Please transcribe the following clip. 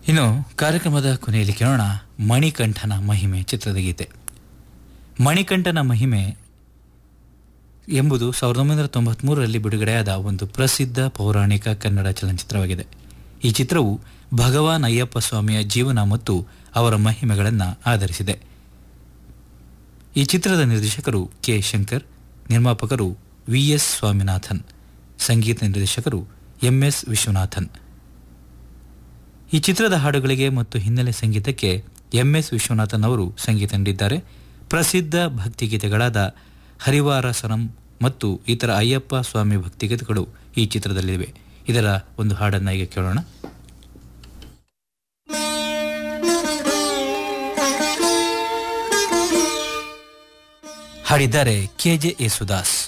ಇನ್ನು ಕಾರ್ಯಕ್ರಮದ ಕೊನೆಯಲ್ಲಿ ಕೇಳೋಣ ಮಣಿಕಂಠನ ಮಹಿಮೆ ಚಿತ್ರದ ಗೀತೆ ಮಣಿಕಂಠನ ಮಹಿಮೆ ಎಂಬುದು ಸಾವಿರದ ಒಂಬೈನೂರ ತೊಂಬತ್ಮೂರರಲ್ಲಿ ಬಿಡುಗಡೆಯಾದ ಒಂದು ಪ್ರಸಿದ್ಧ ಪೌರಾಣಿಕ ಕನ್ನಡ ಚಲನಚಿತ್ರವಾಗಿದೆ ಈ ಚಿತ್ರವು ಭಗವಾನ್ ಅಯ್ಯಪ್ಪ ಸ್ವಾಮಿಯ ಜೀವನ ಮತ್ತು ಅವರ ಮಹಿಮೆಗಳನ್ನು ಆಧರಿಸಿದೆ ಈ ಚಿತ್ರದ ನಿರ್ದೇಶಕರು ಕೆ ಶಂಕರ್ ನಿರ್ಮಾಪಕರು ವಿ ಎಸ್ ಸ್ವಾಮಿನಾಥನ್ ಸಂಗೀತ ನಿರ್ದೇಶಕರು ಎಂ ಎಸ್ ವಿಶ್ವನಾಥನ್ ಈ ಚಿತ್ರದ ಹಾಡುಗಳಿಗೆ ಮತ್ತು ಹಿನ್ನೆಲೆ ಸಂಗೀತಕ್ಕೆ ಎಂ ಎಸ್ ವಿಶ್ವನಾಥನ್ ಅವರು ಸಂಗೀತ ನೀಡಿದ್ದಾರೆ ಪ್ರಸಿದ್ಧ ಭಕ್ತಿಗೀತೆಗಳಾದ ಹರಿವಾರ ಸನಂ ಮತ್ತು ಇತರ ಅಯ್ಯಪ್ಪ ಸ್ವಾಮಿ ಭಕ್ತಿಗೀತೆಗಳು ಈ ಚಿತ್ರದಲ್ಲಿವೆ ಇದರ ಒಂದು ಹಾಡನ್ನು ಈಗ ಕೇಳೋಣ ಹಾಡಿದ್ದಾರೆ ಕೆ ಜೆ ಯೇಸುದಾಸ್